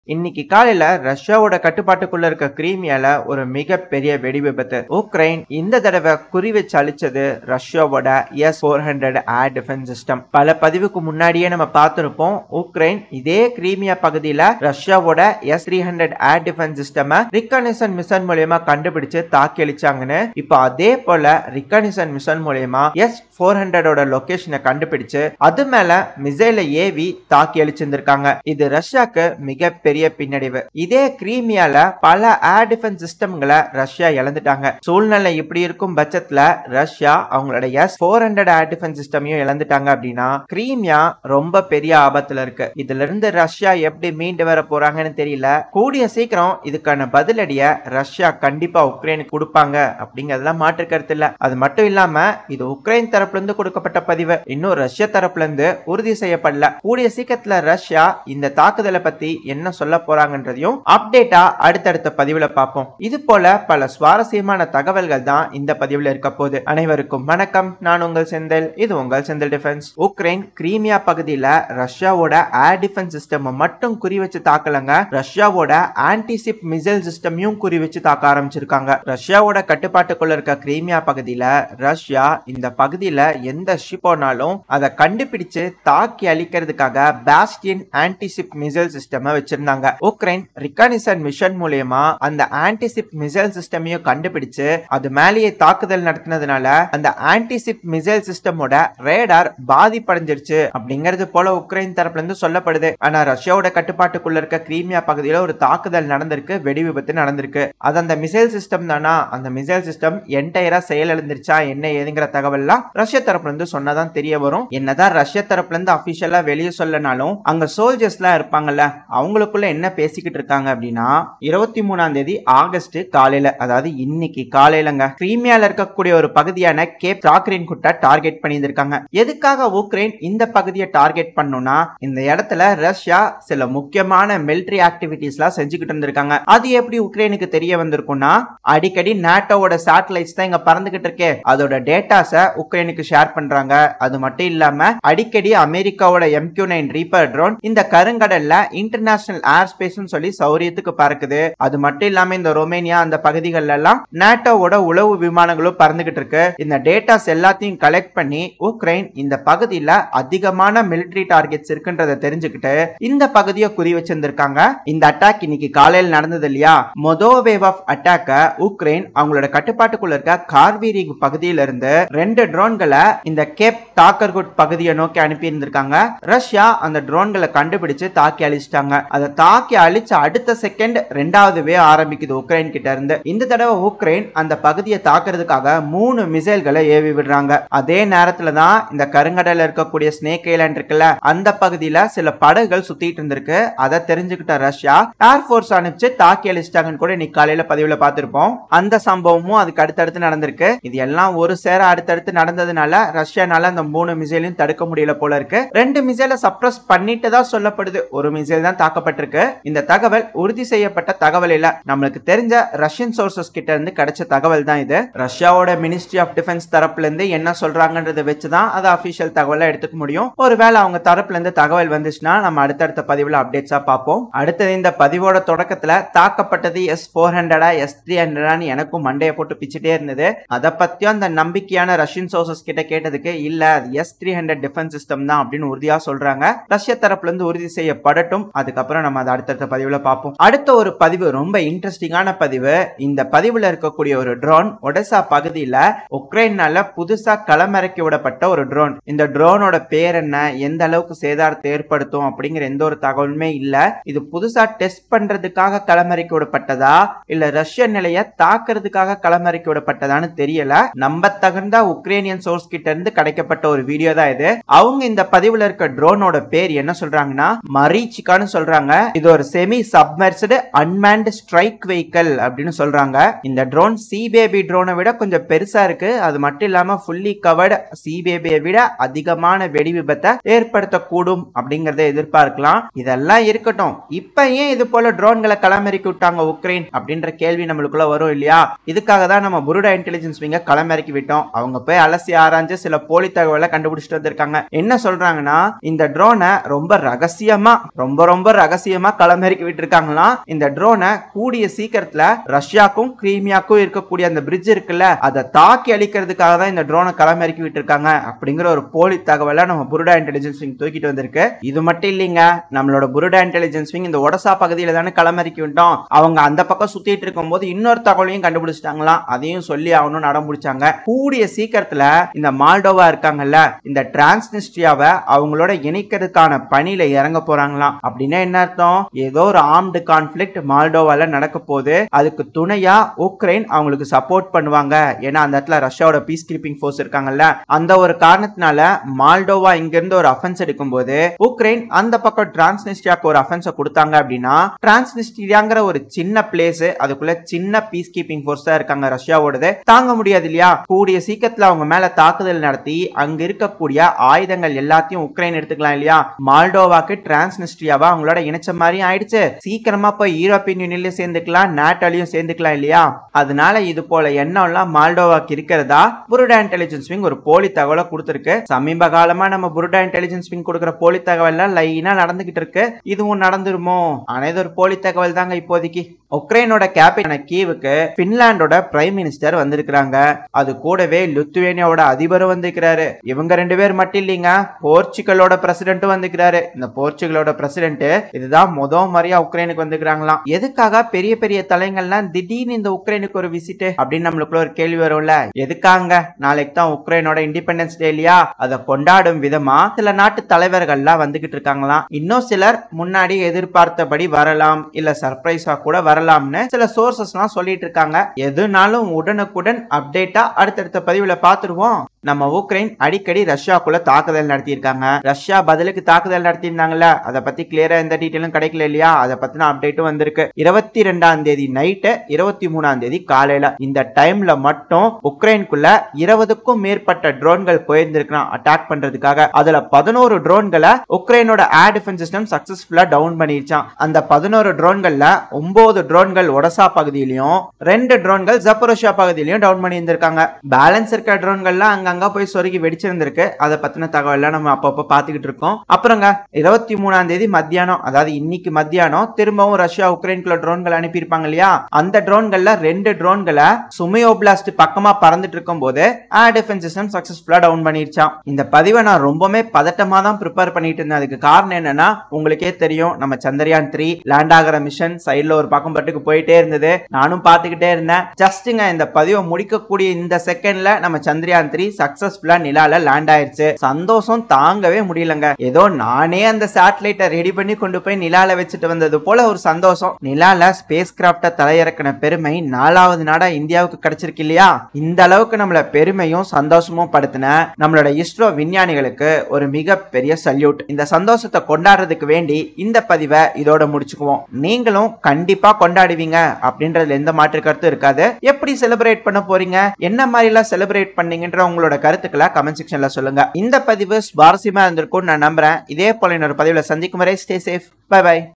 இன்னைக்கு காலையில ரஷ்யாவோட கட்டுப்பாட்டுக்குள்ள இருக்க கிரீமியால ஒரு மிகப்பெரிய வெடி விபத்து உக்ரைன் இந்த தடவை குறி வச்சு அழிச்சது ரஷ்யாவோட S four hundred air defence system பல பதிவுக்கு முன்னாடியே நம்ம பார்த்திருப்போம் உக்ரைன் இதே கிரீமியா பகுதியில ரஷ்யாவோட S three hundred air defence system reconnaissance mission மூலியமா கண்டுபிடிச்சு தாக்கி அழிச்சாங்கன்னு இப்போ அதே போல ரிகனிசன் மிஷன் மூலியமா எஸ் போர் ஹண்ட்ரடோட லொகேஷனை கண்டுபிடிச்சு அது மேல மிசைல ஏவி தாக்கி அழிச்சிருந்திருக்காங்க இது ரஷ்யாக்கு மிகப்பெரிய பின்னடைவு இதே கிரீமியால பல ஏர் டிஃபென்ஸ் சிஸ்டம்களை ரஷ்யா இழந்துட்டாங்க சூழ்நிலை இப்படி இருக்கும் பட்சத்துல ரஷ்யா அவங்களோட S four hundred air defence சிஸ்டமையும் இழந்துட்டாங்க அப்படின்னா கிரீமியா ரொம்ப பெரிய ஆபத்துல இருக்கு இதுல இருந்து ரஷ்யா எப்படி மீண்டு வர போறாங்கன்னு தெரியல கூடிய சீக்கிரம் இதுக்கான பதிலடிய ரஷ்யா கண்டிப்பா உக்ரைனுக்கு கொடுப்பாங்க அப்படிங்கறதுல மாற்று கருத்து இல்ல அது மட்டும் இல்லாம இது உக்ரைன் தரப்புல இருந்து கொடுக்கப்பட்ட பதிவு இன்னும் ரஷ்யா தரப்புல இருந்து உறுதி செய்யப்படல கூடிய சீக்கிரத்துல ரஷ்யா இந்த தாக்குதலை பத்தி என்ன சொல்ல போறாங்கன்றதையும் அப்டேட்டா அடுத்தடுத்த பதிவுல பார்ப்போம் இது போல பல சுவாரஸ்யமான தகவல்கள் தான் இந்த பதிவுல இருக்க போகுது அனைவருக்கும் வணக்கம் நான் உங்கள் செந்தில் இது உங்கள் செந்தில் டிஃபென்ஸ் உக்ரைன் கிரீமியா பகுதியில ரஷ்யாவோட ஏர் டிஃபென்ஸ் சிஸ்டம் மட்டும் குறி வச்சு தாக்கலங்க ரஷ்யாவோட ஆன்டிசிப் மிசைல் சிஸ்டமையும் குறி வச்சு தாக்க ஆரம்பிச்சிருக்காங்க ரஷ்யாவோட கட்டுப்பாட்டுக்குள்ள இருக்க கிரீமியா பகுதியில ரஷ்யா இந்த பகுதியில எந்த ஷிப் போனாலும் அதை கண்டுபிடிச்சு தாக்கி அழிக்கிறதுக்காக பாஸ்டியன் ஆன்டிசிப் மிசைல் சிஸ்டம் வச்சிருந்தாங்க உக்ரைன் ரிகானிசன் மிஷன் மூலியமா அந்த ஆன்டிசிப் மிசைல் சிஸ்டமையும் கண்டுபிடிச்சு அது மேலேயே தாக்குதல் நடத்தினதுனால அந்த ஆன்டிசிப் மிசைல் சிஸ்டமோட ரேடார் பாதிப்படைஞ்சிருச்சு அப்படிங்கிறது போல உக்ரைன் தரப்புல இருந்து சொல்லப்படுது ஆனா ரஷ்யாவோட கட்டுப்பாட்டுக்குள்ள இருக்க கிரீமியா பகுதியில ஒரு தாக்குதல் நடந்திருக்கு வெடி விபத்து நடந்திருக்கு அது அந்த மிசைல் சிஸ்டம் தானா அந்த மிசைல் சிஸ்டம் என்டையரா செயலிழந்துருச்சா என்ன ஏதுங்கிற தகவல்லாம் ரஷ்ய தரப்புல இருந்து சொன்னதான் தெரிய வரும் என்னதான் ரஷ்ய தரப்புல இருந்து அபிஷியலா வெளியே சொல்லனாலும் அங்க சோல்ஜர்ஸ் எல்லாம் இருப்பாங்கல்ல அவங்களுக்குள்ள என்ன பேசிக்கிட்டு இருக்காங்க அப்படின்னா இருபத்தி மூணாம் தேதி ஆகஸ்ட் காலையில அதாவது இன்னைக்கு காலையிலங்க கிரீமியால இருக்கக்கூடிய ஒரு பகுதியான கேப் சாக்ரின் குட்டா டார்கெட் பண்ணியிருந்திருக்காங்க எதுக்காக உக்ரைன் இந்த பகுதியை டார்கெட் பண்ணுனா இந்த இடத்துல ரஷ்யா சில முக்கியமான மிலிட்டரி ஆக்டிவிட்டிஸ் எல்லாம் செஞ்சுக்கிட்டு இருந்திருக்காங்க அது எப்படி உக்ரைனுக்கு தெரிய வந்திருக்கும்னா அடிக்கடி நாட்டோவோட சேட்டலைட்ஸ் தான் இங்க பறந்துகிட்டு இருக்கே அதோட டேட்டாஸ உக்ரைனுக்கு ஷேர் பண்றாங்க அது மட்டும் இல்லாம அடிக்கடி அமெரிக்காவோட எம்கியூ நைன் ரீப்பர் ட்ரோன் இந்த கருங்கடல்ல இன்டர்நேஷனல் ஏர் ஸ்பேஸ் சொல்லி சௌரியத்துக்கு பறக்குது அது மட்டும் இல்லாம இந்த ரொமேனியா அந்த பகுதிகள் எல்லாம் நாட்டோவோட உளவு விமானங்களும் பறந்துகிட்டு இருக்கு இந்த டேட்டாஸ் எல்லாத்தையும் கலெக்ட் பண்ணி உக்ரைன் இந்த பகுதியில அதிகமான மிலிட்டரி டார்கெட்ஸ் இருக்குன்றத தெரிஞ்சுக்கிட்டு இந்த பகுதியை குறி வச்சிருந்திருக்காங்க இந்த அட்டாக் இன்னைக்கு காலையில் நடந்தது இல்லையா மொதோ வேவ் ஆஃப் அட்டாக்க உக்ரைன் அவங்களோட கட்டுப்பாட்டுக்குள்ள இருக்க கார்வீரிங் பகுதியில இருந்து ரெண்டு ட்ரோன்களை இந்த கேப் தாக்கர்குட் பகுதியை நோக்கி அனுப்பி இருந்திருக்காங்க ரஷ்யா அந்த ட்ரோன்களை கண்டுபிடிச்சு தாக்கி அழிச்சிட்டாங்க அதை தாக்கி அழிச்ச அடுத்த செகண்ட் ரெண்டாவது வே ஆரம்பிக்குது உக்ரைன் கிட்ட இருந்து இந்த தடவை உக்ரைன் அந்த பகுதியை தாக்குறதுக்காக மூணு மிசைல்களை ஏவி விடுறாங்க அதே நேரத்துல தான் இந்த கருங்கடல இருக்கக்கூடிய ஸ்னேக் ஐலாண்ட் இருக்குல்ல அந்த பகுதியில சில படகுகள் சுத்திட்டு இருந்திருக்கு அதை தெரிஞ்சுக்கிட்ட ரஷ்யா ஏர்போர்ஸ் அனுப்பிச்சு தாக்கி அழிச்சிட்டாங்கன்னு கூட இன்னைக்கு காலையில பதிவுல பார்த்திருப்போம் அந்த சம்பவமும் அதுக்கு அடுத்தடுத்து நடந்திருக்கு இது எல்லாம் ஒரு சேர அடுத்தடுத்து நடந்ததுனால ரஷ்யானால அந்த மூணு மிசைலையும் தடுக்க முடியல போல இருக்கு ரெண்டு மிசைலை சப்ரஸ் பண்ணிட்டு தான் சொல்லப்படுது ஒரு மிசைல் தான் தாக்கப்பட்டிருக்கு இந்த தகவல் உறுதி செய்யப்பட்ட தகவல் இல்ல நம்மளுக்கு தெரிஞ்ச ரஷ்யன் சோர்சஸ் கிட்ட இருந்து கிடைச்ச தகவல் தான் இது ரஷ்யாவோட மினிஸ்ட்ரி ஆஃப் டிஃபென்ஸ் தரப்புல இருந்து என்ன சொல்றாங்கன்றதை வச்சுதான் அது அபிஷியல் தகவலா எடுத்துக்க முடியும் ஒருவேளை அவங்க தரப்புல இருந்து தகவல் வந்துச்சுன்னா நம்ம அடுத்தடுத்த பதிவுல அப்டேட்ஸா பார்ப்போம் அடுத்தது இந்த பதிவோட தொடக்கத்துல தாக்கப்பட்டது எஸ் போர் ஹண்ட்ரடா எஸ் த்ரீ ஹண்ட்ரடான்னு எனக்கும் மண்டையை போட்டு பிச்சுட்டே இருந்தது அதை பத்தியும் அந்த நம்பிக்கையான ரஷ்யன் சோர்சஸ் கிட்ட கேட்டதுக்கு இல்ல அது S three hundred defence system தான் அப்படின்னு உறுதியா சொல்றாங்க ரஷ்ய தரப்புல இருந்து உறுதி செய்யப்படட்டும் அதுக்கப்புறம் நம்ம அதை அடுத்தடுத்த பதிவுல பார்ப்போம் அடுத்த ஒரு பதிவு ரொம்ப இன்ட்ரெஸ்டிங்கான பதிவு இந்த பதிவுல இருக்கக்கூடிய ஒரு ட்ரோன் ஒடசா பகுதியில உக்ரைனால புதுசா களமிறக்கி விடப்பட்ட ஒரு ட்ரோன் இந்த ட்ரோனோட பேர் என்ன எந்த அளவுக்கு சேதாரத்தை ஏற்படுத்தும் அப்படிங்கிற எந்த ஒரு தகவலுமே இல்ல இது புதுசா டெஸ்ட் பண்றதுக்காக களமிறக்கி விடப்பட்டதா இல்ல ரஷ்ய நிலைய தாக்குறதுக்காக களமிறக்கி விடப்பட்டதான்னு தெரியல நம்ப தகுந்த உக்ரைனியன் சோர்ஸ் கிட்ட இருந்து கிடைக்கப்பட்ட ஒரு வீடியோ தான் இது அவங்க இந்த பதிவுல இருக்க ட்ரோனோட பேர் என்ன சொல்றாங்கன்னா மரீச்சிகான்னு சொல்றாங்க இது ஒரு semi submerged unmanned strike vehicle அப்படின்னு சொல்றாங்க இந்த ட்ரோன் சி பேபி ட்ரோனை விட கொஞ்சம் பெருசா இருக்கு அது மட்டும் இல்லாம ஃபுல்லி கவர்டு சி பேபியை விட அதிகமான வெடி விபத்தை ஏற்படுத்தக்கூடும் அப்படிங்கறத எதிர்பார்க்கலாம் இதெல்லாம் இருக்கட்டும் இப்ப ஏன் இது போல ட்ரோன்களை களமிறக்கி விட்டாங்க உக்ரைன் அப்படின்ற கேள்வி நம்மளுக்குள்ள வரும் இல்லையா இதுக்காக தான் நம்ம புருடா இன்டெலிஜென்ஸ் விங்க களமிறக்கி விட்டோம் அவங்க போய் அலசி ஆராய்ஞ்சு சில போலி தகவலை கண்டுபிடிச்சிட்டு வந்திருக்காங்க என்ன சொல்றாங்கன்னா இந்த ட்ரோனை ரொம்ப ரகசியமா ரொம்ப ரொம்ப ரகசியமா ரகசியமா களமிறக்கி விட்டுருக்காங்களாம் இந்த ட்ரோனை கூடிய சீக்கிரத்துல ரஷ்யாக்கும் கிரீமியாக்கும் இருக்கக்கூடிய அந்த பிரிட்ஜ் இருக்குல்ல அதை தாக்கி அழிக்கிறதுக்காக தான் இந்த ட்ரோனை களமிறக்கி விட்டுருக்காங்க அப்படிங்கிற ஒரு போலி தகவலை நம்ம புருடா இன்டெலிஜென்ஸ் விங் தூக்கிட்டு வந்திருக்கு இது மட்டும் இல்லைங்க நம்மளோட புருடா இன்டெலிஜென்ஸ் விங் இந்த ஒடசா பகுதியில தானே களமிறக்கி விட்டோம் அவங்க அந்த பக்கம் சுத்திட்டு இருக்கும்போது இன்னொரு தகவலையும் கண்டுபிடிச்சிட்டாங்களாம் அதையும் சொல்லி ஆகணும் நடம் முடிச்சாங்க கூடிய சீக்கிரத்துல இந்த மால்டோவா இருக்காங்கல்ல இந்த டிரான்ஸ்னிஸ்ட்ரியாவை அவங்களோட இணைக்கிறதுக்கான பணியில இறங்க போறாங்களாம் அப்படின்னா என்ன அர்த்தம் ஏதோ ஒரு ஆர்ம்டு கான்ஃபிளிக்ட் மால்டோவால நடக்க போகுது அதுக்கு துணையா உக்ரைன் அவங்களுக்கு சப்போர்ட் பண்ணுவாங்க ஏன்னா அந்த இடத்துல ரஷ்யாவோட பீஸ் கீப்பிங் ஃபோர்ஸ் இருக்காங்கல்ல அந்த ஒரு காரணத்தினால மால்டோவா இங்க இருந்து ஒரு அஃபென்ஸ் எடுக்கும்போது உக்ரைன் அந்த பக்கம் டிரான்ஸ்னிஸ்ட்ரியாக்கு ஒரு அஃபென்ஸை கொடுத்தாங்க அப்படின்னா டிரான்ஸ்னிஸ்ட்ரியாங்கிற ஒரு சின்ன பிளேஸ் அதுக்குள்ள சின்ன பீஸ் கீப்பிங் ஃபோர்ஸ் தான் இருக்காங்க ரஷ்யாவோடது தாங்க முடியாது இல்லையா கூடிய சீக்கிரத்துல அவங்க மேல தாக்குதல் நடத்தி அங்க இருக்கக்கூடிய ஆயுதங்கள் எல்லாத்தையும் உக்ரைன் எடுத்துக்கலாம் இல்லையா மால்டோவாக்கு டிரான்ஸ்னிஸ்ட்ரியாவா அவங்களோட இணைச்ச மாதிரி ஆயிடுச்சு சீக்கிரமா போய் யூரோப்பியன் யூனியன்ல சேர்ந்துக்கலாம் நாட்டாலையும் சேர்ந்துக்கலாம் இல்லையா அதனால இது போல எண்ணம்லாம் மால்டோவாக்கு இருக்கிறதா புருடா இன்டெலிஜென்ஸ் விங் ஒரு போலி தகவலை கொடுத்திருக்கு சமீப காலமா நம்ம புருடா இன்டெலிஜென்ஸ் விங் கொடுக்குற போலி தகவல் எல்லாம் லைனா நடந்துகிட்டு இருக்கு இதுவும் நடந்துருமோ ஆனா இது ஒரு போலி தகவல் தாங்க இப்போதைக்கு உக்ரைனோட கேபிட்டல் கீவுக்கு பின்லாண்டோட பிரைம் மினிஸ்டர் வந்திருக்கிறாங்க அது கூடவே லுத்துவேனியாவோட அதிபரும் வந்திருக்கிறாரு இவங்க ரெண்டு பேர் மட்டும் இல்லைங்க போர்ச்சுகலோட பிரசிடென்ட்டும் வந்திருக்கிறாரு இந்த போர்ச்சுகலோட பிரசிடென்ட் இதுதான் முத முறையா உக்ரைனுக்கு வந்துக்கிறாங்களாம் எதுக்காக பெரிய பெரிய தலைங்கள்லாம் திடீர்னு இந்த உக்ரைனுக்கு ஒரு விசிட் அப்படின்னு நம்மளுக்குள்ள ஒரு கேள்வி வரும்ல எதுக்காங்க நாளைக்கு தான் உக்ரைனோட இண்டிபெண்டன்ஸ் டே இல்லையா அதை கொண்டாடும் விதமா சில நாட்டு தலைவர்கள்லாம் வந்துகிட்டு இருக்காங்களாம் இன்னும் சிலர் முன்னாடி எதிர்பார்த்தபடி வரலாம் இல்ல சர்ப்ரைஸா கூட வரலாம்னு சில சோர்சஸ்லாம் சொல்லிட்டு இருக்காங்க எதுனாலும் உடனுக்குடன் அப்டேட்டா அடுத்தடுத்த பதிவுல பாத்துருவோம் நம்ம உக்ரைன் அடிக்கடி ரஷ்யாக்குள்ள தாக்குதல் நடத்தியிருக்காங்க ரஷ்யா பதிலுக்கு தாக்குதல் நடத்தியிருந்தாங்கல்ல அதை பத்தி கிளியரா எந்த டீட்டெயிலும் கிடைக்கல இல்லையா அதை பத்தின அப்டேட்டும் வந்திருக்கு இருபத்தி ரெண்டாம் தேதி நைட்டு இருபத்தி மூணாம் தேதி காலையில இந்த டைம்ல மட்டும் உக்ரைனுக்குள்ள இருபதுக்கும் மேற்பட்ட ட்ரோன்கள் போயிருந்திருக்கான் அட்டாக் பண்றதுக்காக அதுல பதினோரு ட்ரோன்களை உக்ரைனோட ஏர் டிஃபென்ஸ் சிஸ்டம் சக்சஸ்ஃபுல்லா டவுன் பண்ணிருச்சான் அந்த பதினோரு ட்ரோன்கள்ல ஒன்பது ட்ரோன்கள் ஒடசா பகுதியிலையும் ரெண்டு ட்ரோன்கள் ஜப்பரோஷியா பகுதியிலையும் டவுன் பண்ணி இருந்திருக்காங்க பேலன்ஸ் இருக்க ட்ரோன்கள்லாம் அங்கங்க போய் சொருகி வெடிச்சிருந்திருக்கு அதை பத்தின தகவல்லாம் நம்ம அப்பப்போ பார்த்துக்கிட்டு இருக்கோம் அப்புறங்க இருபத்தி மூணாம் தேதி மத்தியானம் அதாவது இன்னைக்கு மத்தியானம் திரும்பவும் ரஷ்யா உக்ரைனுக்குள்ள ட்ரோன்கள் அனுப்பியிருப்பாங்க இல்லையா அந்த ட்ரோன்கள்ல ரெண்டு ட்ரோன்களை சுமையோபிளாஸ்ட் பக்கமா பறந்துட்டு இருக்கும் போது ஏர் டிஃபென்ஸ் சிஸ்டம் சக்சஸ்ஃபுல்லா டவுன் பண்ணிருச்சான் இந்த பதிவை நான் ரொம்பவே பதட்டமா தான் ப்ரிப்பேர் பண்ணிட்டு இருந்தேன் அதுக்கு காரணம் என்னன்னா உங்களுக்கே தெரியும் நம்ம சந்திரயான் த்ரீ லேண்ட் ஆகிற மிஷன் சைட்ல ஒரு பக்கம் பட்டுக்கு போயிட்டே இருந்தது நானும் பார்த்துக்கிட்டே இருந்தேன் ஜஸ்ட்டுங்க இந்த பதிவை முடிக்கக்கூடிய இந்த செகண்ட்ல நம்ம சந்திரயான் த்ரீ சக்சஸ்ஃபுல்லா நிலால லேண்ட் ஆயிருச்சு சந்தோஷம் தாங்கவே முடியலங்க ஏதோ நானே அந்த சேட்டலைட்டை ரெடி பண்ணி கொண்டு போய் நிலால வச்சுட்டு வந்தது போல ஒரு சந்தோஷம் நிலால ஸ்பேஸ் கிராப்ட தலையிறக்கின பெருமை நாலாவது நாடா இந்தியாவுக்கு கிடைச்சிருக்கு இல்லையா இந்த அளவுக்கு நம்மள பெருமையும் சந்தோஷமும் படுத்தின நம்மளோட இஸ்ரோ விஞ்ஞானிகளுக்கு ஒரு மிகப்பெரிய சல்யூட் இந்த சந்தோஷத்தை கொண்டாடுறதுக்கு வேண்டி இந்த பதிவை இதோட முடிச்சுக்குவோம் நீங்களும் கண்டிப்பா கொண்டாடுவீங்க அப்படின்றதுல எந்த மாற்று கருத்து இருக்காது எப்படி செலிப்ரேட் பண்ண போறீங்க என்ன மாதிரி எல்லாம் செலிப்ரேட் பண்ணீங்கன்ற உங்களோட கருத்துக்களை கமெண்ட் செக்ஷன்ல சொல்லுங்க இந்த பதிவு சுவாரஸ்யமா இருந்திருக்கும் நான் நம்புறேன் இதே போல இன்னொரு பதிவுல சந்திக்கும் வரை ஸ்டே சேஃப் பை பை